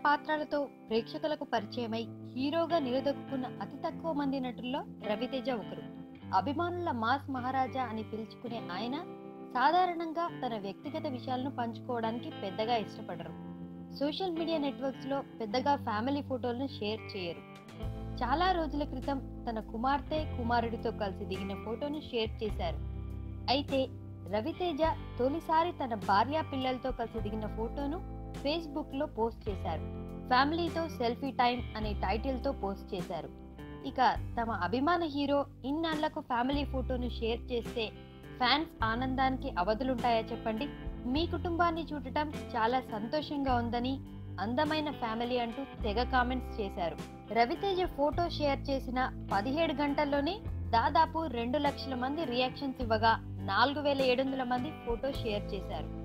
పాత్రలతో ప్రేక్షకులకు పరిచయమై హీరోగా నిలదొక్కున్న అతి తక్కువ మంది నటుల్లో రవితేజ ఒకరు అభిమానుల మాస్ మహారాజా అని పిలుచుకునే ఆయన సాధారణంగా తన వ్యక్తిగత విషయాలను పంచుకోవడానికి పెద్దగా ఇష్టపడరు సోషల్ మీడియా నెట్వర్క్స్ లో పెద్దగా ఫ్యామిలీ ఫోటోలను షేర్ చేయరు చాలా రోజుల క్రితం తన కుమార్తె కుమారుడితో కలిసి దిగిన ఫోటోను షేర్ చేశారు అయితే రవితేజ తొలిసారి తన భార్య పిల్లలతో కలిసి దిగిన ఫోటోను ఫేస్బుక్ లో పోస్ట్ చేశారు ఫ్యామిలీతో సెల్ఫీ టైం అనే టైటిల్ తో పోస్ట్ చేశారు ఇక తమ అభిమాన హీరో ఇన్నాళ్లకు ఫ్యామిలీ ఫోటోను షేర్ చేస్తే ఫ్యాన్స్ ఆనందానికి అవధులుంటాయా చెప్పండి మీ కుటుంబాన్ని చూడటం చాలా సంతోషంగా ఉందని అందమైన ఫ్యామిలీ అంటూ తెగ కామెంట్స్ చేశారు రవితేజ ఫోటో షేర్ చేసిన పదిహేడు గంటల్లోనే దాదాపు రెండు లక్షల మంది రియాక్షన్స్ ఇవ్వగా నాలుగు వేల ఏడు వందల మంది ఫోటో షేర్ చేశారు